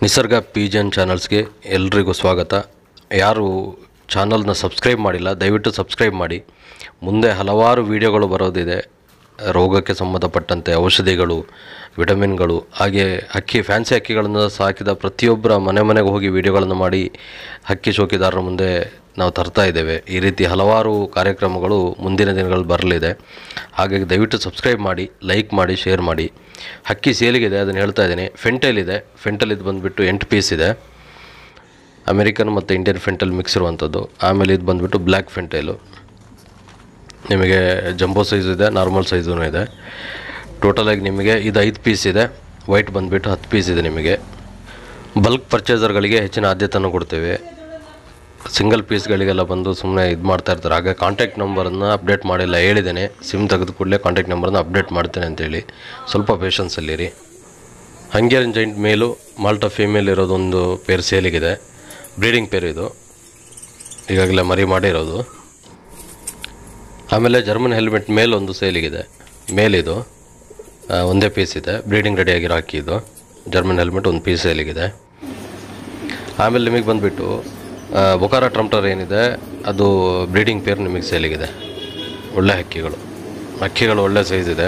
ನಿಸರ್ಗ ಪಿಜನ್ ಚಾನಲ್ಸ್ಗೆ ಎಲ್ರಿಗೂ ಸ್ವಾಗತ ಯಾರು ಚಾನಲ್ನ ಸಬ್ಸ್ಕ್ರೈಬ್ ಮಾಡಿಲ್ಲ ದಯವಿಟ್ಟು ಸಬ್ಸ್ಕ್ರೈಬ್ ಮಾಡಿ ಮುಂದೆ ಹಲವಾರು ವಿಡಿಯೋಗಳು ಬರೋದಿದೆ ರೋಗಕ್ಕೆ ಸಂಬಂಧಪಟ್ಟಂತೆ ಔಷಧಿಗಳು ವಿಟಮಿನ್ಗಳು ಹಾಗೆ ಹಕ್ಕಿ ಫ್ಯಾನ್ಸಿ ಹಕ್ಕಿಗಳನ್ನು ಸಾಕಿದ ಪ್ರತಿಯೊಬ್ಬರ ಮನೆ ಮನೆಗೆ ಹೋಗಿ ವಿಡಿಯೋಗಳನ್ನು ಮಾಡಿ ಹಕ್ಕಿ ಚೌಕಿದಾರರ ಮುಂದೆ ನಾವು ತರ್ತಾ ಇದ್ದೇವೆ ಈ ರೀತಿ ಹಲವಾರು ಕಾರ್ಯಕ್ರಮಗಳು ಮುಂದಿನ ದಿನಗಳಲ್ಲಿ ಬರಲಿದೆ ಹಾಗಾಗಿ ದಯವಿಟ್ಟು ಸಬ್ಸ್ಕ್ರೈಬ್ ಮಾಡಿ ಲೈಕ್ ಮಾಡಿ ಶೇರ್ ಮಾಡಿ ಹಕ್ಕಿ ಸೇಲಿಗಿದೆ ಅದನ್ನು ಹೇಳ್ತಾ ಇದ್ದೀನಿ ಫೆಂಟೆಲ್ ಇದೆ ಫೆಂಟೆಲ್ ಇದು ಬಂದುಬಿಟ್ಟು ಎಂಟು ಪೀಸ್ ಇದೆ ಅಮೆರಿಕನ್ ಮತ್ತು ಇಂಡಿಯನ್ ಫೆಂಟೆಲ್ ಮಿಕ್ಸ್ ಇರುವಂಥದ್ದು ಆಮೇಲೆ ಇದು ಬಂದುಬಿಟ್ಟು ಬ್ಲ್ಯಾಕ್ ಫೆಂಟೈಲು ನಿಮಗೆ ಜಂಬೋ ಸೈಜ್ ಇದೆ ನಾರ್ಮಲ್ ಸೈಜೂ ಇದೆ ಟೋಟಲಾಗಿ ನಿಮಗೆ ಇದು ಐದು ಪೀಸ್ ಇದೆ ವೈಟ್ ಬಂದುಬಿಟ್ಟು ಹತ್ತು ಪೀಸ್ ಇದೆ ನಿಮಗೆ ಬಲ್ಕ್ ಪರ್ಚೇಸರ್ಗಳಿಗೆ ಹೆಚ್ಚಿನ ಆದ್ಯತೆಯನ್ನು ಕೊಡ್ತೇವೆ ಸಿಂಗಲ್ ಪೀಸ್ಗಳಿಗೆಲ್ಲ ಬಂದು ಸುಮ್ಮನೆ ಇದು ಮಾಡ್ತಾ ಇರ್ತಾರೆ ಹಾಗೆ ಕಾಂಟ್ಯಾಕ್ಟ್ ನಂಬರನ್ನು ಅಪ್ಡೇಟ್ ಮಾಡಿಲ್ಲ ಹೇಳಿದ್ದೇನೆ ಸಿಮ್ ತೆಗೆದು ಕೂಡಲೇ ಕಾಂಟ್ಯಾಕ್ಟ್ ನಂಬರನ್ನು ಅಪ್ಡೇಟ್ ಮಾಡ್ತೇನೆ ಅಂತೇಳಿ ಸ್ವಲ್ಪ ಪೇಷನ್ಸಲ್ಲಿರಿ Hungarian giant male Malta female ಇರೋದೊಂದು ಪೇರ್ ಸೇಲಿಗಿದೆ ಬ್ರೀಡಿಂಗ್ ಪೇರ್ ಇದು ಈಗಾಗಲೇ ಮರಿ ಮಾಡಿರೋದು ಆಮೇಲೆ ಜರ್ಮನ್ ಹೆಲ್ಮೆಟ್ ಮೇಲ್ ಒಂದು ಸೇಲಿಗಿದೆ ಮೇಲಿದು ಆ, ಒಂದೇ ಪೀಸ್ ಇದೆ ಬ್ರೀಡಿಂಗ್ ರೆಡಿ ಆಗಿರೋ ಹಾಕಿ ಇದು ಜರ್ಮನ್ ಹೆಲ್ಮೆಟ್ ಒಂದು ಪೀಸ್ ಸೇಲಿಗಿದೆ ಆಮೇಲೆ ನಿಮಗೆ ಬಂದುಬಿಟ್ಟು ಬೊಕಾರ ಟ್ರಂಪ್ಟರ್ ಏನಿದೆ ಅದು ಬ್ರೀಡಿಂಗ್ ಪೇರ್ ನಿಮಗೆ ಸೇಲಿಗಿದೆ ಒಳ್ಳೆ ಹಕ್ಕಿಗಳು ಹಕ್ಕಿಗಳು ಒಳ್ಳೆ ಸೈಜ್ ಇದೆ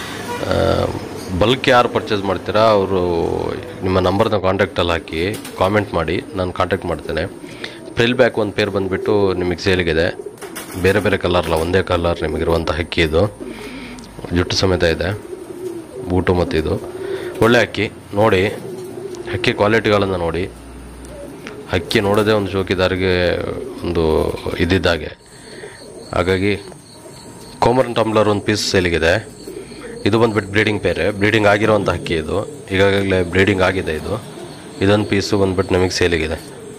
ಬಲ್ಕ್ ಯಾರು ಪರ್ಚೇಸ್ ಮಾಡ್ತೀರಾ ಅವರು ನಿಮ್ಮ ನಂಬರ್ನ ಕಾಂಟ್ಯಾಕ್ಟಲ್ಲಿ ಹಾಕಿ ಕಾಮೆಂಟ್ ಮಾಡಿ ನಾನು ಕಾಂಟ್ಯಾಕ್ಟ್ ಮಾಡ್ತೇನೆ ಪ್ರಿಲ್ ಬ್ಯಾಕ್ ಒಂದು ಪೇರ್ ಬಂದುಬಿಟ್ಟು ನಿಮಗೆ ಸೇಲಿಗಿದೆ ಬೇರೆ ಬೇರೆ ಕಲರ್ಲ ಒಂದೇ ಕಲರ್ ನಿಮಗಿರುವಂಥ ಹಕ್ಕಿ ಇದು ಜುಟ್ಟು ಸಮೇತ ಇದೆ ಬೂಟು ಮತ್ತು ಇದು ಒಳ್ಳೆ ಹಕ್ಕಿ ನೋಡಿ ಹಕ್ಕಿ ಕ್ವಾಲಿಟಿಗಳನ್ನು ನೋಡಿ ಹಕ್ಕಿ ನೋಡೋದೇ ಒಂದು ಚೌಕಿದಾರಿಗೆ ಒಂದು ಇದ್ದಿದ್ದಾಗೆ ಹಾಗಾಗಿ ಕೋಮರನ್ ಟಂಬ್ಲರ್ ಒಂದು ಪೀಸ್ ಸೇಲಿಗಿದೆ ಇದು ಬಂದ್ಬಿಟ್ಟು ಬ್ರೀಡಿಂಗ್ ಪೇರೆ ಬ್ರೀಡಿಂಗ್ ಆಗಿರೋವಂಥ ಹಕ್ಕಿ ಇದು ಈಗಾಗಲೇ ಬ್ರೀಡಿಂಗ್ ಆಗಿದೆ ಇದು ಇದೊಂದು ಪೀಸು ಬಂದ್ಬಿಟ್ಟು ನಮಗೆ ಸೇಲಿಗಿದೆ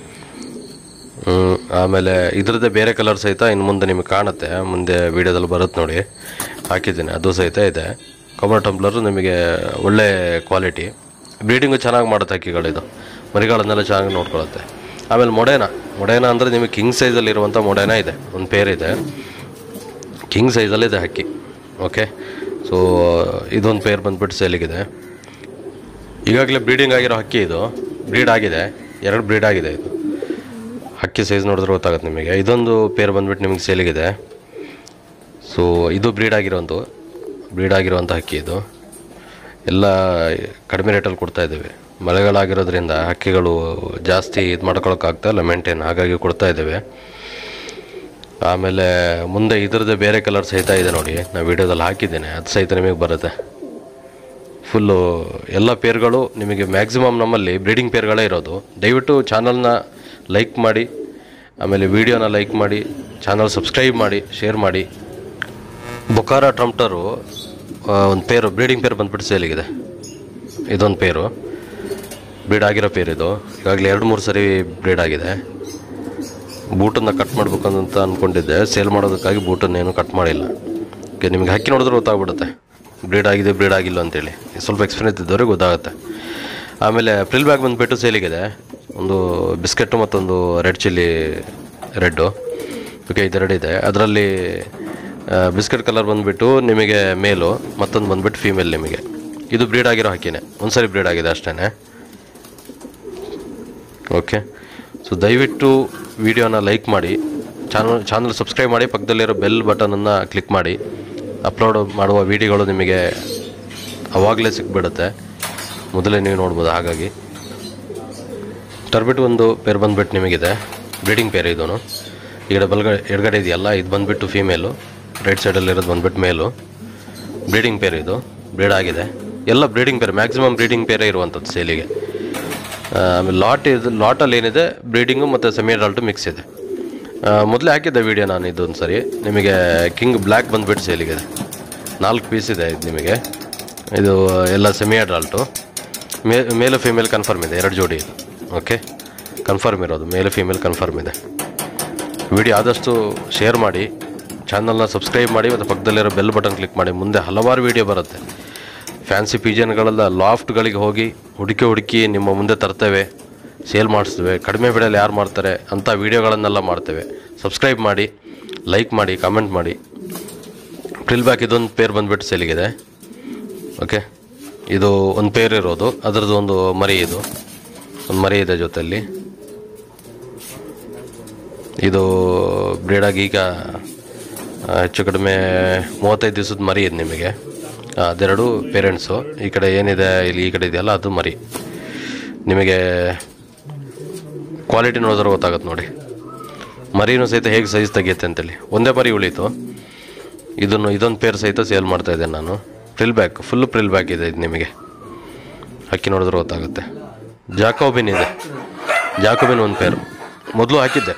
ಹ್ಮ್, ಆಮೇಲೆ ಇದ್ರದ್ದೇ ಬೇರೆ ಕಲರ್ ಸಹಿತ ಇನ್ನು ಮುಂದೆ ನಿಮಗೆ ಕಾಣುತ್ತೆ ಮುಂದೆ ವೀಡಿಯೋದಲ್ಲಿ ಬರುತ್ತೆ ನೋಡಿ ಹಾಕಿದ್ದೀನಿ ಅದು ಸಹಿತ ಇದೆ ಕಮರ್ ಟಂಬ್ಲರು ನಿಮಗೆ ಒಳ್ಳೆ ಕ್ವಾಲಿಟಿ ಬ್ರೀಡಿಂಗು ಚೆನ್ನಾಗಿ ಮಾಡುತ್ತೆ ಹಕ್ಕಿಗಳಿದು ಮರಿಗಳನ್ನೆಲ್ಲ ಚೆನ್ನಾಗಿ ನೋಡ್ಕೊಳುತ್ತೆ ಆಮೇಲೆ ಮೊಡೇನ ಮೊಡೇನ ಅಂದರೆ ನಿಮಗೆ ಕಿಂಗ್ ಸೈಜಲ್ಲಿರುವಂಥ ಮೊಡೇನ ಇದೆ ಒಂದು ಪೇರ್ ಇದೆ ಕಿಂಗ್ ಸೈಜಲ್ಲಿದೆ ಹಕ್ಕಿ ಓಕೆ ಸೊ ಇದೊಂದು ಪೇರ್ ಬಂದ್ಬಿಟ್ಟು ಸೇಲಿಗಿದೆ ಈಗಾಗಲೇ ಬ್ರೀಡಿಂಗ್ ಆಗಿರೋ ಹಕ್ಕಿ ಇದು ಬ್ರೀಡ್ ಆಗಿದೆ ಎರಡು ಬ್ರೀಡ್ ಆಗಿದೆ ಇದು ಹಕ್ಕಿ ಸೈಜ್ ನೋಡಿದ್ರೆ ಗೊತ್ತಾಗುತ್ತೆ ನಿಮಗೆ ಇದೊಂದು ಪೇರ್ ಬಂದ್ಬಿಟ್ಟು ನಿಮಗೆ ಸೇಲಿಗಿದೆ ಸೊ ಇದು ಬ್ರೀಡ್ ಆಗಿರೋಂದು ಬ್ರೀಡ್ ಆಗಿರುವಂಥ ಹಕ್ಕಿ ಇದು ಎಲ್ಲ ಕಡಿಮೆ ರೇಟಲ್ಲಿ ಕೊಡ್ತಾ ಇದ್ದೇವೆ ಮಳೆಗಳಾಗಿರೋದ್ರಿಂದ ಹಕ್ಕಿಗಳು ಜಾಸ್ತಿ ಇದು ಮಾಡ್ಕೊಳಕ್ಕಾಗ್ತಾ ಇಲ್ಲ ಮೇಂಟೈನ್ ಹಾಗಾಗಿ ಕೊಡ್ತಾ ಇದ್ದೇವೆ ಆಮೇಲೆ ಮುಂದೆ ಇದ್ರದ್ದು ಬೇರೆ ಕಲರ್ ಸಹಿತ ಇದೆ ನೋಡಿ ನಾನು ವೀಡಿಯೋದಲ್ಲಿ ಹಾಕಿದ್ದೇನೆ ಅದು ಸಹಿತ ನಿಮಗೆ ಬರುತ್ತೆ ಫುಲ್ಲು ಎಲ್ಲ ಪೇರ್ಗಳು ನಿಮಗೆ ಮ್ಯಾಕ್ಸಿಮಮ್ ನಮ್ಮಲ್ಲಿ ಬ್ರೀಡಿಂಗ್ ಪೇರ್ಗಳೇ ಇರೋದು ದಯವಿಟ್ಟು ಚಾನಲ್ನ ಲೈಕ್ ಮಾಡಿ ಆಮೇಲೆ ವಿಡಿಯೋನ ಲೈಕ್ ಮಾಡಿ ಚಾನಲ್ ಸಬ್ಸ್ಕ್ರೈಬ್ ಮಾಡಿ ಶೇರ್ ಮಾಡಿ ಬೊಕಾರ ಟ್ರಂಪ್ಟರು ಒಂದು ಪೇರು ಬ್ರೀಡಿಂಗ್ ಪೇರ್ ಬಂದ್ಬಿಟ್ಟು ಸೇಲಿಗಿದೆ ಇದೊಂದು ಪೇರು ಬ್ರೀಡ್ ಆಗಿರೋ ಪೇರ್ ಇದು ಈಗಾಗಲೇ ಎರಡು ಮೂರು ಸರಿ ಬ್ರೀಡ್ ಆಗಿದೆ ಬೂಟನ್ನು ಕಟ್ ಮಾಡಬೇಕು ಅಂತ ಅಂದ್ಕೊಂಡಿದ್ದೆ ಸೇಲ್ ಮಾಡೋದಕ್ಕಾಗಿ ಬೂಟನ್ನೇನು ಕಟ್ ಮಾಡಿಲ್ಲ ಓಕೆ ನಿಮಗೆ ಹಕ್ಕಿ ನೋಡಿದ್ರೆ ಗೊತ್ತಾಗ್ಬಿಡುತ್ತೆ ಬ್ರೀಡ್ ಆಗಿದೆ ಬ್ರೀಡ್ ಆಗಿಲ್ಲ ಅಂತೇಳಿ ಸ್ವಲ್ಪ ಎಕ್ಸ್ಪೀರಿಯನ್ಸ್ ಇದ್ದವ್ರಿಗೆ ಗೊತ್ತಾಗುತ್ತೆ ಆಮೇಲೆ ಪ್ರಿಲ್ ಬ್ಯಾಗ್ ಬಂದುಬಿಟ್ಟು ಸೇಲಿಗಿದೆ ಒಂದು ಬಿಸ್ಕೆಟ್ಟು ಮತ್ತೊಂದು ರೆಡ್ ಚಿಲ್ಲಿ ರೆಡ್ಡು ಓಕೆ ಇದೆರಡು ಇದೆ ಅದರಲ್ಲಿ ಬಿಸ್ಕೆಟ್ ಕಲರ್ ಬಂದುಬಿಟ್ಟು ನಿಮಗೆ ಮೇಲು ಮತ್ತೊಂದು ಬಂದುಬಿಟ್ಟು ಫೀಮೇಲ್ ನಿಮಗೆ ಇದು ಬ್ರೀಡ್ ಆಗಿರೋ ಹಕ್ಕಿನೇ ಒಂದು ಸರಿ ಬ್ರೀಡ್ ಆಗಿದೆ ಅಷ್ಟೇ ಓಕೆ ಸೊ ದಯವಿಟ್ಟು ವಿಡಿಯೋನ ಲೈಕ್ ಮಾಡಿ ಚಾನಲ್ ಚಾನಲ್ ಸಬ್ಸ್ಕ್ರೈಬ್ ಮಾಡಿ ಪಕ್ಕದಲ್ಲಿರೋ ಬೆಲ್ ಬಟನನ್ನು ಕ್ಲಿಕ್ ಮಾಡಿ ಅಪ್ಲೋಡ್ ಮಾಡುವ ವಿಡಿಯೋಗಳು ನಿಮಗೆ ಅವಾಗಲೇ ಸಿಕ್ಬಿಡುತ್ತೆ ಮೊದಲೇ ನೀವು ನೋಡ್ಬೋದು ಹಾಗಾಗಿ ಟರ್ಬಿಟ್ ಒಂದು ಪೇರ್ ಬಂದುಬಿಟ್ಟು ನಿಮಗಿದೆ ಬ್ರೀಡಿಂಗ್ ಪೇರ್ ಇದೂ ಈ ಕಡೆ ಬಲ್ಗಡೆ ಎಡಗಡೆ ಇದೆಯಲ್ಲ ಇದು ಬಂದುಬಿಟ್ಟು ಫೀಮೇಲು ರೈಟ್ ಸೈಡಲ್ಲಿರೋದು ಬಂದುಬಿಟ್ಟು ಮೇಲು ಬ್ರೀಡಿಂಗ್ ಪೇರ್ ಇದು ಬ್ರೀಡ್ ಆಗಿದೆ ಎಲ್ಲ ಬ್ರೀಡಿಂಗ್ ಪೇರ್ ಮ್ಯಾಕ್ಸಿಮಮ್ ಬ್ರೀಡಿಂಗ್ ಪೇರೇ ಇರುವಂಥದ್ದು ಸೇಲಿಗೆ ಆ, ಆಮೇಲೆ ಲಾಟ್ ಇದು ಲಾಟಲ್ಲಿ ಏನಿದೆ ಬ್ರೀಡಿಂಗು ಮತ್ತು ಸೆಮಿ ಅಡಲ್ಟು ಮಿಕ್ಸ್ ಇದೆ ಮೊದಲೇ ಹಾಕಿದ್ದೆ ವಿಡಿಯೋ ನಾನು ಇದೊಂದು ಸರಿ ನಿಮಗೆ ಕಿಂಗ್ ಬ್ಲ್ಯಾಕ್ ಬಂದುಬಿಟ್ಟು ಸೇಲಿಗಿದೆ ನಾಲ್ಕು ಪೀಸ್ ಇದೆ ಇದು ನಿಮಗೆ ಇದು ಎಲ್ಲ ಸೆಮಿ ಅಡಲ್ಟು ಮೇ ಮೇಲು ಫೀಮೇಲ್ ಕನ್ಫರ್ಮ್ ಇದೆ ಎರಡು ಜೋಡಿ ಇದು ಓಕೆ ಕನ್ಫರ್ಮ್ ಇರೋದು ಮೇಲು ಫೀಮೇಲ್ ಕನ್ಫರ್ಮ್ ಇದೆ ವಿಡಿಯೋ ಆದಷ್ಟು ಶೇರ್ ಮಾಡಿ ಚಾನಲ್ನ ಸಬ್ಸ್ಕ್ರೈಬ್ ಮಾಡಿ ಮತ್ತು ಪಕ್ಕದಲ್ಲಿರೋ ಬೆಲ್ ಬಟನ್ ಕ್ಲಿಕ್ ಮಾಡಿ ಮುಂದೆ ಹಲವಾರು ವಿಡಿಯೋ ಬರುತ್ತೆ ಫ್ಯಾನ್ಸಿ ಪಿಜನ್ಗಳೆಲ್ಲ ಲಾಫ್ಟ್ಗಳಿಗೆ ಹೋಗಿ ಹುಡುಕಿ ಹುಡುಕಿ ನಿಮ್ಮ ಮುಂದೆ ತರ್ತೇವೆ ಸೇಲ್ ಮಾಡಿಸ್ತೇವೆ ಕಡಿಮೆ ಬೆಲೆಯಲ್ಲಿ ಯಾರು ಮಾಡ್ತಾರೆ ಅಂಥ ವೀಡಿಯೋಗಳನ್ನೆಲ್ಲ ಮಾಡ್ತೇವೆ ಸಬ್ಸ್ಕ್ರೈಬ್ ಮಾಡಿ ಲೈಕ್ ಮಾಡಿ ಕಾಮೆಂಟ್ ಮಾಡಿ ಪ್ರಿಲ್ ಬ್ಯಾಕ್ ಇದೊಂದು ಪೇರ್ ಬಂದುಬಿಟ್ಟು ಸೇಲಿಗಿದೆ ಓಕೆ ಇದು ಒಂದು ಪೇರ್ ಇರೋದು ಅದರದ್ದು ಒಂದು ಮರಿ ಇದು ಒಂದು ಮರಿ ಇದೆ ಜೊತೆಯಲ್ಲಿ ಇದು ಬ್ರೀಡಾಗಿ ಈಗ ಆ, ಹೆಚ್ಚು ಕಡಿಮೆ ಮೂವತ್ತೈದು ದಿವಸದ ಮರಿ ಇದೆ ನಿಮಗೆ ಆ, ಅದೆರಡು ಪೇರೆಂಟ್ಸು ಈ ಕಡೆ ಏನಿದೆ ಇಲ್ಲಿ ಈ ಕಡೆ ಇದೆಯಲ್ಲ ಅದು ಮರಿ ನಿಮಗೆ ಕ್ವಾಲಿಟಿ ನೋಡಿದ್ರೆ ಗೊತ್ತಾಗುತ್ತೆ ನೋಡಿ ಮರಿನೂ ಸಹಿತ ಹೇಗೆ ಸೈಜ್ ತೆಗಿಯುತ್ತೆ ಅಂತೇಳಿ ಒಂದೇ ಮರಿ ಉಳೀತು ಇದನ್ನು ಇದೊಂದು ಪೇರ್ ಸಹಿತ ಸೇಲ್ ಮಾಡ್ತಾ ಇದ್ದೇನೆ ನಾನು frillback full frillback ಇದೆ ಇದು ನಿಮಗೆ ಹಕ್ಕಿ ನೋಡಿದ್ರೆ ಗೊತ್ತಾಗುತ್ತೆ ಜಾಕೋಬಿನ್ ಇದೆ ಜಾಕೋಬಿನ್ ಒಂದು ಪೇರ್ ಮೊದಲು ಹಾಕಿದ್ದೆ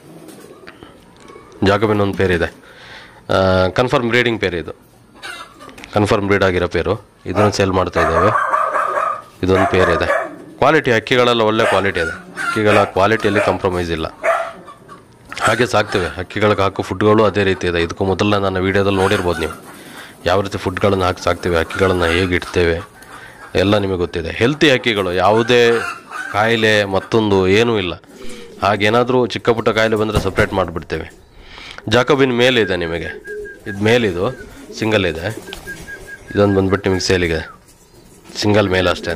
ಜಾಕೋಬಿನ್ ಒಂದು ಪೇರ್ ಇದೆ ಕನ್ಫರ್ಮ್ ಬ್ರೀಡಿಂಗ್ ಪೇರ್ ಇದು ಕನ್ಫರ್ಮ್ ಬ್ರೀಡ್ ಆಗಿರೋ ಪೇರು ಇದನ್ನು ಸೇಲ್ ಮಾಡ್ತಾ ಇದ್ದೇವೆ ಇದೊಂದು ಪೇರ್ ಇದೆ ಕ್ವಾಲಿಟಿ ಹಕ್ಕಿಗಳೆಲ್ಲ ಒಳ್ಳೆ ಕ್ವಾಲಿಟಿ ಇದೆ ಹಕ್ಕಿಗಳ ಕ್ವಾಲಿಟಿಯಲ್ಲಿ ಕಾಂಪ್ರಮೈಸ್ ಇಲ್ಲ ಹಾಗೆ ಸಾಕ್ತೇವೆ ಹಕ್ಕಿಗಳಿಗೆ ಹಾಕೋ ಫುಡ್ಗಳು ಅದೇ ರೀತಿ ಇದೆ ಇದಕ್ಕೂ ಮೊದಲ ನನ್ನ ವೀಡಿಯೋದಲ್ಲಿ ನೋಡಿರ್ಬೋದು ನೀವು ಯಾವ ರೀತಿ ಫುಡ್ಗಳನ್ನು ಹಾಕಿ ಸಾಕ್ತೇವೆ ಹಕ್ಕಿಗಳನ್ನು ಹೇಗೆ ಇಡ್ತೇವೆ ಎಲ್ಲ ನಿಮಗೆ ಗೊತ್ತಿದೆ ಹೆಲ್ತಿ ಹಕ್ಕಿಗಳು ಯಾವುದೇ ಕಾಯಿಲೆ ಮತ್ತೊಂದು ಏನೂ ಇಲ್ಲ ಹಾಗೇನಾದರೂ ಚಿಕ್ಕ ಪುಟ್ಟ ಕಾಯಿಲೆ ಬಂದರೆ ಸಪ್ರೇಟ್ ಮಾಡಿಬಿಡ್ತೇವೆ ಜಾಕೋಬಿನ್ ಮೇಲಿದೆ ನಿಮಗೆ ಇದು ಮೇಲಿದು ಸಿಂಗಲ್ ಇದೆ ಇದೊಂದು ಬಂದ್ಬಿಟ್ಟು ನಿಮಗೆ ಸೇಲಿಗೆ ಸಿಂಗಲ್ ಮೇಲ್ ಅಷ್ಟೇ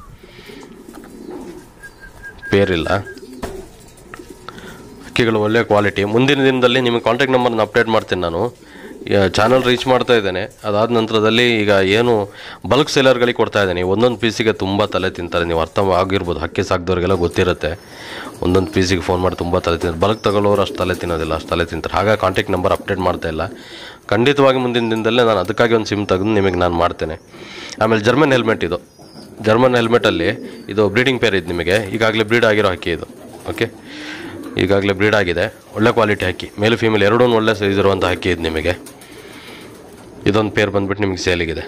ಪೇರಿಲ್ಲ ಅಕ್ಕಿಗಳು ಒಳ್ಳೆಯ ಕ್ವಾಲಿಟಿ ಮುಂದಿನ ದಿನದಲ್ಲಿ ನಿಮಗೆ ಕಾಂಟ್ಯಾಕ್ಟ್ ನಂಬರ್ನ ಅಪ್ಡೇಟ್ ಮಾಡ್ತೀನಿ ನಾನು ಚಾನಲ್ ರೀಚ್ ಮಾಡ್ತಾ ಇದ್ದೇನೆ ಅದಾದ ನಂತರದಲ್ಲಿ ಈಗ ಏನು ಬಲ್ಕ್ ಸೇಲರ್ಗಳಿಗೆ ಕೊಡ್ತಾ ಇದ್ದೀನಿ ಒಂದೊಂದು ಪೀಸಿಗೆ ತುಂಬ ತಲೆ ತಿಂತಾರೆ ನೀವು ಅರ್ಥ ಆಗಿರ್ಬೋದು ಹಕ್ಕಿ ಸಾಕಿದವ್ರಿಗೆಲ್ಲ ಗೊತ್ತಿರುತ್ತೆ ಒಂದೊಂದು ಪೀಸಿಗೆ ಫೋನ್ ಮಾಡಿ ತುಂಬ ತಲೆ ತಿಂತಾರೆ ಬಲ್ಕ್ ತಗೊಳ್ಳೋರು ಅಷ್ಟು ತಲೆ ತಿನ್ನೋದಿಲ್ಲ ಅಷ್ಟು ತಲೆ ತಿಂತಾರೆ ಹಾಗಾಗಿ ಕಾಂಟ್ಯಾಕ್ಟ್ ನಂಬರ್ ಅಪ್ಡೇಟ್ ಮಾಡ್ತಾ ಇಲ್ಲ ಖಂಡಿತವಾಗಿ ಮುಂದಿನ ದಿನದಲ್ಲೇ ನಾನು ಅದಕ್ಕಾಗಿ ಒಂದು ಸಿಮ್ ತೆಗೆದು ನಿಮಗೆ ನಾನು ಮಾಡ್ತೇನೆ ಆಮೇಲೆ ಜರ್ಮನ್ ಹೆಲ್ಮೆಟ್ ಇದು ಜರ್ಮನ್ ಹೆಲ್ಮೆಟಲ್ಲಿ ಇದು ಬ್ರೀಡಿಂಗ್ ಪೇರ್ ಇದು ನಿಮಗೆ ಈಗಾಗಲೇ ಬ್ರೀಡ್ ಆಗಿರೋ ಹಕ್ಕಿ ಇದು ಓಕೆ ಈಗಾಗಲೇ ಬ್ರೀಡ್ ಆಗಿದೆ ಒಳ್ಳೆ ಕ್ವಾಲಿಟಿ ಹಕ್ಕಿ ಮೇಲು ಫೀಮೇಲ್ ಎರಡೂ ಒಳ್ಳೆ ಸೈಜ್ ಇರುವಂಥ ಹಕ್ಕಿ ಇದು ನಿಮಗೆ ಇದೊಂದು ಪೇರ್ ಬಂದ್ಬಿಟ್ಟು ನಿಮಗೆ ಸೇಲಿಗಿದೆ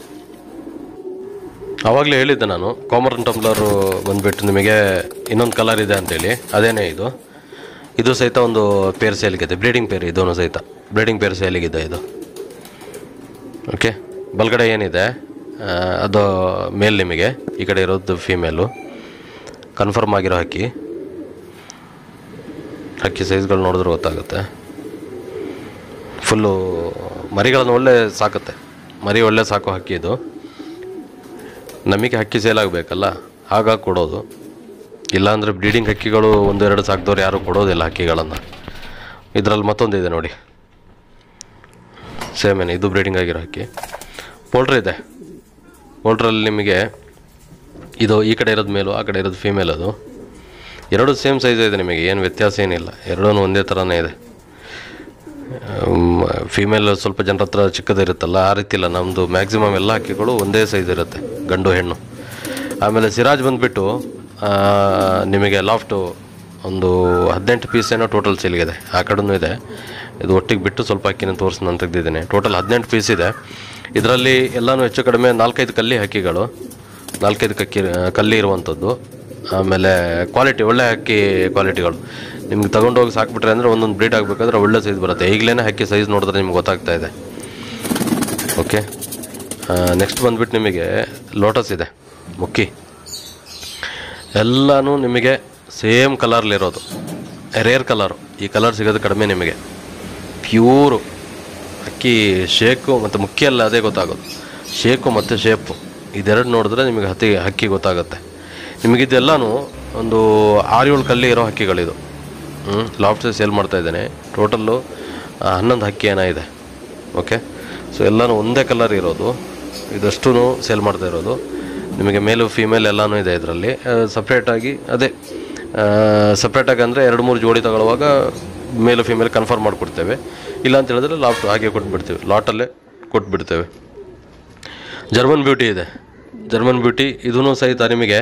ಆವಾಗಲೇ ಹೇಳಿದ್ದೆ ನಾನು ಕಾಮರ್ನ್ ಟಂಬ್ಲರು ಬಂದ್ಬಿಟ್ಟು ನಿಮಗೆ ಇನ್ನೊಂದು ಕಲರ್ ಇದೆ ಅಂತೇಳಿ ಅದೇನೇ ಇದು ಇದು ಸಹಿತ ಒಂದು ಪೇರ್ ಸೇಲಿಗಿದೆ ಬ್ರೀಡಿಂಗ್ ಪೇರ್ ಇದೂ ಸಹಿತ ಬ್ರೀಡಿಂಗ್ ಪೇರ್ ಸೇಲಿಗಿದೆ ಇದು ಓಕೆ ಬಲ್ಗಡೆ ಏನಿದೆ ಆ, ಅದು ಮೇಲ್ ನಿಮಗೆ ಈ ಕಡೆ ಇರೋದು ಫೀಮೇಲು ಕನ್ಫರ್ಮ್ ಆಗಿರೋ ಹಕ್ಕಿ ಹಕ್ಕಿ ಸೈಜ್ಗಳು ನೋಡಿದ್ರೆ ಗೊತ್ತಾಗುತ್ತೆ ಫುಲ್ಲು ಮರಿಗಳನ್ನು ಒಳ್ಳೆ ಸಾಕುತ್ತೆ ಮರಿ ಒಳ್ಳೆ ಸಾಕೋ ಹಕ್ಕಿ ಇದು ನಮಗೆ ಹಕ್ಕಿ ಸೇಲ್ ಆಗಬೇಕಲ್ಲ ಹಾಗಾಗಿ ಕೊಡೋದು ಇಲ್ಲಾಂದರೆ ಬ್ರೀಡಿಂಗ್ ಹಕ್ಕಿಗಳು ಒಂದೆರಡು ಸಾಕಿದವ್ರು ಯಾರೂ ಕೊಡೋದಿಲ್ಲ ಹಕ್ಕಿಗಳನ್ನು ಇದರಲ್ಲಿ ಮತ್ತೊಂದಿದೆ ನೋಡಿ ಸೇಮೇನೆ ಇದು ಬ್ರೀಡಿಂಗ್ ಆಗಿರೋ ಹಕ್ಕಿ ಪೋಲ್ಟ್ರ್ ಇದೆ ಪೋಲ್ಟ್ರಲ್ಲಿ ನಿಮಗೆ ಇದು ಈ ಕಡೆ ಇರೋದು ಮೇಲು ಆ ಕಡೆ ಇರೋದು ಫೀಮೇಲ್ ಅದು ಎರಡು ಸೇಮ್ ಸೈಜ್ ಇದೆ ನಿಮಗೆ ಏನು ವ್ಯತ್ಯಾಸ ಏನಿಲ್ಲ ಎರಡೂ ಒಂದೇ ಥರನೇ ಇದೆ ಫೀಮೇಲ್ ಸ್ವಲ್ಪ ಜನರ ಹತ್ರ ಚಿಕ್ಕದಿರುತ್ತಲ್ಲ ಆ ರೀತಿ ಇಲ್ಲ ನಮ್ಮದು ಮ್ಯಾಕ್ಸಿಮಮ್ ಎಲ್ಲ ಹಕ್ಕಿಗಳು ಒಂದೇ ಸೈಜ್ ಇರುತ್ತೆ ಗಂಡು ಹೆಣ್ಣು ಆಮೇಲೆ ಸಿರಾಜ್ ಬಂದುಬಿಟ್ಟು ನಿಮಗೆ ಲಾಫ್ಟು ಒಂದು ಹದಿನೆಂಟು ಪೀಸ್ ಏನೋ ಟೋಟಲ್ ಸೇಲ್ಗಿದೆ ಆ ಕಡೆನೂ ಇದೆ ಇದು ಒಟ್ಟಿಗೆ ಬಿಟ್ಟು ಸ್ವಲ್ಪ ಅಕ್ಕಿನ ತೋರಿಸಿ ನಾನು ತೆಗೆದಿದ್ದೀನಿ ಟೋಟಲ್ ಹದಿನೆಂಟು ಪೀಸ್ ಇದೆ ಇದರಲ್ಲಿ ಎಲ್ಲನೂ ಹೆಚ್ಚು ಕಡಿಮೆ ನಾಲ್ಕೈದು ಕಲ್ಲಿ ಹಕ್ಕಿಗಳು ನಾಲ್ಕೈದು ಕಕ್ಕಿ ಕಲ್ಲಿ ಇರುವಂಥದ್ದು ಆಮೇಲೆ ಕ್ವಾಲಿಟಿ ಒಳ್ಳೆ ಹಕ್ಕಿ ಕ್ವಾಲಿಟಿಗಳು ನಿಮ್ಗೆ ತಗೊಂಡೋಗಿ ಸಾಕ್ಬಿಟ್ರೆ ಅಂದರೆ ಒಂದೊಂದು ಬ್ರೀಡ್ ಆಗಬೇಕಾದ್ರೆ ಒಳ್ಳೆ ಸೈಜ್ ಬರುತ್ತೆ ಈಗಲೇ ಹಕ್ಕಿ ಸೈಜ್ ನೋಡಿದ್ರೆ ನಿಮ್ಗೆ ಗೊತ್ತಾಗ್ತಾ ಇದೆ ಓಕೆ ನೆಕ್ಸ್ಟ್ ಬಂದ್ಬಿಟ್ಟು ನಿಮಗೆ ಲೋಟಸ್ ಇದೆ ಮುಕ್ಕಿ ಎಲ್ಲನೂ ನಿಮಗೆ ಸೇಮ್ ಕಲರ್ಲಿರೋದು ರೇರ್ ಕಲರು ಈ ಕಲರ್ ಸಿಗೋದು ಕಡಿಮೆ ನಿಮಗೆ ಪ್ಯೂರು ಅಕ್ಕಿ ಶೇಕು ಮತ್ತು ಮುಖ್ಯ ಅಲ್ಲ ಅದೇ ಗೊತ್ತಾಗೋದು ಶೇಕು ಮತ್ತು ಶೇಪು ಇದೆರಡು ನೋಡಿದ್ರೆ ನಿಮಗೆ ಹತ್ತಿ ಹಕ್ಕಿ ಗೊತ್ತಾಗುತ್ತೆ ನಿಮಗಿದೆಲ್ಲನೂ ಒಂದು ಆರು ಏಳು ಕಲ್ಲಿ ಇರೋ ಹಕ್ಕಿಗಳಿದು ಹ್ಞೂ ಲಾಫ್ಟ್ ಸೇಲ್ ಮಾಡ್ತಾ ಇದ್ದೇನೆ ಟೋಟಲ್ಲು ಹನ್ನೊಂದು ಹಕ್ಕಿ ಏನೋ ಇದೆ ಓಕೆ ಸೊ ಎಲ್ಲನೂ ಒಂದೇ ಕಲರ್ ಇರೋದು ಇದಷ್ಟು ಸೇಲ್ ಮಾಡ್ತಾ ಇರೋದು ನಿಮಗೆ ಮೇಲು ಫೀಮೇಲ್ ಎಲ್ಲನೂ ಇದೆ ಇದರಲ್ಲಿ ಸಪ್ರೇಟಾಗಿ ಅದೇ ಸಪ್ರೇಟಾಗಿ ಅಂದರೆ ಎರಡು ಮೂರು ಜೋಡಿ ತಗೊಳ್ಳುವಾಗ ಮೇಲು ಫೀಮೇಲ್ ಕನ್ಫರ್ಮ್ ಮಾಡಿಕೊಡ್ತೇವೆ ಇಲ್ಲ ಅಂತ ಹೇಳಿದ್ರೆ ಲಾಫ್ಟ್ ಹಾಗೆ ಕೊಟ್ಬಿಡ್ತೀವಿ ಲಾಟಲ್ಲೇ ಕೊಟ್ಬಿಡ್ತೇವೆ ಜರ್ಮನ್ ಬ್ಯೂಟಿ ಇದೆ ಜರ್ಮನ್ ಬ್ಯೂಟಿ ಇದೂ ಸಹಿತ ನಿಮಗೆ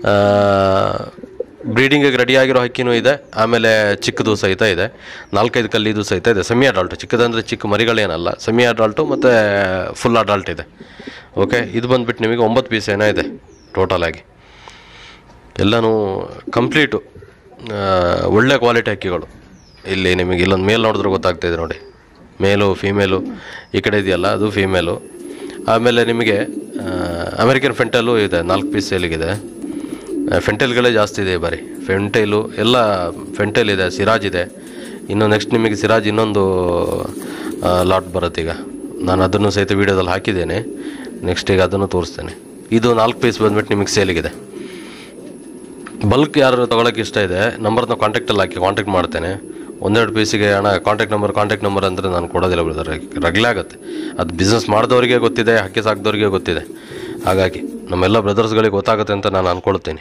ಬ್ರೀಡಿಂಗಿಗೆ ರೆಡಿಯಾಗಿರೋ ಹಕ್ಕಿನೂ ಇದೆ ಆಮೇಲೆ ಚಿಕ್ಕದು ಸಹಿತ ಇದೆ ನಾಲ್ಕೈದು ಕಲ್ಲಿದು ಸಹಿತ ಇದೆ ಸೆಮಿ ಅಡಾಲ್ಟ್ ಚಿಕ್ಕದಂದರೆ ಚಿಕ್ಕ ಮರಿಗಳೇನಲ್ಲ ಸೆಮಿ ಅಡಾಲ್ಟು ಮತ್ತು ಫುಲ್ ಅಡಾಲ್ಟ್ ಇದೆ ಓಕೆ ಇದು ಬಂದುಬಿಟ್ಟು ನಿಮಗೆ ಒಂಬತ್ತು ಪೀಸ್ ಏನೋ ಇದೆ ಟೋಟಲಾಗಿ ಎಲ್ಲನೂ ಕಂಪ್ಲೀಟು ಒಳ್ಳೆ ಕ್ವಾಲಿಟಿ ಹಕ್ಕಿಗಳು ಇಲ್ಲಿ ನಿಮಗೆ ಇಲ್ಲೊಂದು ಮೇಲ್ ನೋಡಿದ್ರೆ ಗೊತ್ತಾಗ್ತಾಯಿದೆ ನೋಡಿ ಮೇಲು ಫೀಮೇಲು ಈ ಕಡೆ ಇದೆಯಲ್ಲ ಅದು ಫೀಮೇಲು ಆಮೇಲೆ ನಿಮಗೆ ಅಮೆರಿಕನ್ ಫೆಂಟಲು ಇದೆ ನಾಲ್ಕು ಪೀಸ್ ಸೇಲಿಗಿದೆ ಫೆಂಟೈಲ್ಗಳೇ ಜಾಸ್ತಿ ಇದೆ ಈ ಬಾರಿ ಫೆಂಟೈಲು ಎಲ್ಲ ಫೆಂಟೈಲ್ ಇದೆ ಸಿರಾಜ್ ಇದೆ ಇನ್ನು ನೆಕ್ಸ್ಟ್ ನಿಮಗೆ ಸಿರಾಜ್ ಇನ್ನೊಂದು ಲಾಟ್ ಬರುತ್ತೆ ಈಗ ನಾನು ಅದನ್ನು ಸಹಿತ ವೀಡಿಯೋದಲ್ಲಿ ಹಾಕಿದ್ದೇನೆ ನೆಕ್ಸ್ಟ್ ಈಗ ಅದನ್ನು ತೋರಿಸ್ತೇನೆ ಇದು ನಾಲ್ಕು ಪೀಸ್ ಬಂದ್ಬಿಟ್ಟು ನಿಮಗೆ ಸೇಲಿಗಿದೆ ಬಲ್ಕ್ ಯಾರು ತೊಗೊಳಕ್ಕೆ ಇಷ್ಟ ಇದೆ ನಂಬರ್ನ ಕಾಂಟ್ಯಾಕ್ಟಲ್ಲಿ ಹಾಕಿ ಕಾಂಟ್ಯಾಕ್ಟ್ ಮಾಡ್ತೇನೆ ಒಂದೆರಡು ಪೀಸಿಗೆ ಹಣ ಕಾಂಟ್ಯಾಕ್ಟ್ ನಂಬರ್ ಕಾಂಟ್ಯಾಕ್ಟ್ ನಂಬರ್ ಅಂದರೆ ನಾನು ಕೊಡೋದಿಲ್ಲ ಬಿಡ್ತಾರೆ ರಗಳೆ ಆಗುತ್ತೆ ಅದು ಬಿಸ್ನೆಸ್ ಮಾಡಿದವರಿಗೆ ಗೊತ್ತಿದೆ ಹಕ್ಕಿ ಸಾಕಿದವರಿಗೆ ಗೊತ್ತಿದೆ ಹಾಗಾಗಿ ನಮ್ಮೆಲ್ಲ ಬ್ರದರ್ಸ್ಗಳಿಗೆ ಗೊತ್ತಾಗುತ್ತೆ ಅಂತ ನಾನು ಅಂದ್ಕೊಳ್ತೀನಿ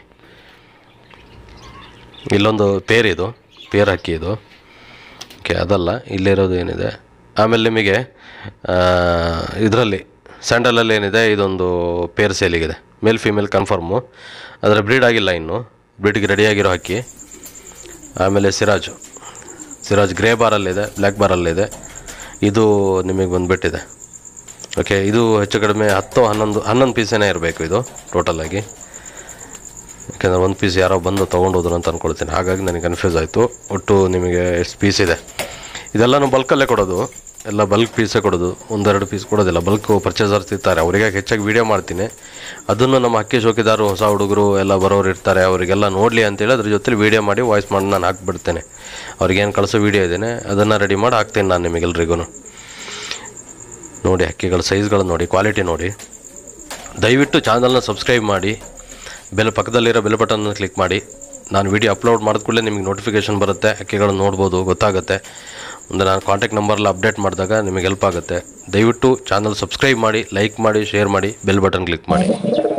ಇಲ್ಲೊಂದು ಪೇರ್ ಇದು ಪೇರ್ ಹಕ್ಕಿ ಇದು ಓಕೆ ಅದಲ್ಲ ಇಲ್ಲಿರೋದು ಏನಿದೆ ಆಮೇಲೆ ನಿಮಗೆ ಇದರಲ್ಲಿ ಸ್ಯಾಂಡಲಲ್ಲಿ ಏನಿದೆ ಇದೊಂದು ಪೇರ್ ಸೇಲಿಗಿದೆ ಮೇಲ್ ಫಿಮೇಲ್ ಕನ್ಫರ್ಮು ಅದರ ಬ್ರೀಡ್ ಆಗಿಲ್ಲ ಇನ್ನು ಬ್ರೀಡ್ಗೆ ರೆಡಿಯಾಗಿರೋ ಹಕ್ಕಿ ಆಮೇಲೆ ಸಿರಾಜು ಸಿರಾಜ್ ಗ್ರೇ ಬಾರಲ್ಲಿದೆ ಬ್ಲ್ಯಾಕ್ ಬಾರಲ್ಲಿದೆ ಇದು ನಿಮಗೆ ಬಂದುಬಿಟ್ಟಿದೆ ಓಕೆ ಇದು ಹೆಚ್ಚು ಕಡಿಮೆ ಹತ್ತು ಹನ್ನೊಂದು ಹನ್ನೊಂದು ಪೀಸೇನೇ ಇರಬೇಕು ಇದು ಟೋಟಲಾಗಿ ಯಾಕೆಂದರೆ ಒಂದು ಪೀಸ್ ಯಾರೋ ಬಂದು ತೊಗೊಂಡು ಹೋದ್ರು ಅಂತ ಅಂದ್ಕೊಳ್ತೀನಿ ಹಾಗಾಗಿ ನನಗೆ ಕನ್ಫ್ಯೂಸ್ ಆಯಿತು ಒಟ್ಟು ನಿಮಗೆ ಎಷ್ಟು ಪೀಸ್ ಇದೆ ಇದೆಲ್ಲನೂ ಬಲ್ಕಲ್ಲೇ ಕೊಡೋದು ಎಲ್ಲ ಬಲ್ಕ್ ಪೀಸೇ ಕೊಡೋದು ಒಂದೆರಡು ಪೀಸ್ ಕೊಡೋದಿಲ್ಲ ಬಲ್ಕ್ ಪರ್ಚೇಸರ್ಸ್ ಇರ್ತಾರೆ ಅವರಿಗೆ ಹೆಚ್ಚಾಗಿ ವೀಡಿಯೋ ಮಾಡ್ತೀನಿ ಅದನ್ನು ನಮ್ಮ ಅಕ್ಕಿ ಶೋಕಿದಾರು ಹೊಸ ಹುಡುಗರು ಎಲ್ಲ ಬರೋರು ಇರ್ತಾರೆ ಅವರಿಗೆಲ್ಲ ನೋಡಲಿ ಅಂತೇಳಿ ಅದ್ರ ಜೊತೆ ವೀಡಿಯೋ ಮಾಡಿ ವಾಯ್ಸ್ ಮಾಡಿ ನಾನು ಹಾಕ್ಬಿಡ್ತೇನೆ ಅವ್ರಿಗೇನು ಕಳಿಸೋ ವೀಡಿಯೋ ಇದ್ದೇನೆ ಅದನ್ನು ರೆಡಿ ಮಾಡಿ ಹಾಕ್ತೇನೆ ನಾನು ನಿಮಗೆಲ್ರಿಗೂ ನೋಡಿ ಅಕ್ಕಿಗಳ ಸೈಜ್ಗಳು ನೋಡಿ ಕ್ವಾಲಿಟಿ ನೋಡಿ ದಯವಿಟ್ಟು ಚಾನಲ್ನ ಸಬ್ಸ್ಕ್ರೈಬ್ ಮಾಡಿ ಬೆಲ್ ಪಕ್ಕದಲ್ಲಿರೋ ಬೆಲ್ ಬಟನ್ನ ಕ್ಲಿಕ್ ಮಾಡಿ ನಾನು ವಿಡಿಯೋ ಅಪ್ಲೋಡ್ ಮಾಡಿದ ಕೂಡಲೇ ನಿಮಗೆ ನೋಟಿಫಿಕೇಷನ್ ಬರುತ್ತೆ ಅಕ್ಕಿಗಳನ್ನು ನೋಡ್ಬೋದು ಗೊತ್ತಾಗುತ್ತೆ ಒಂದು ನಾನು ಕಾಂಟ್ಯಾಕ್ಟ್ ನಂಬರ್ಲ್ಲ ಅಪ್ಡೇಟ್ ಮಾಡಿದಾಗ ನಿಮಗೆ ಹೆಲ್ಪ್ ಆಗುತ್ತೆ ದಯವಿಟ್ಟು ಚಾನಲ್ ಸಬ್ಸ್ಕ್ರೈಬ್ ಮಾಡಿ ಲೈಕ್ ಮಾಡಿ ಶೇರ್ ಮಾಡಿ ಬೆಲ್ ಬಟನ್ ಕ್ಲಿಕ್ ಮಾಡಿ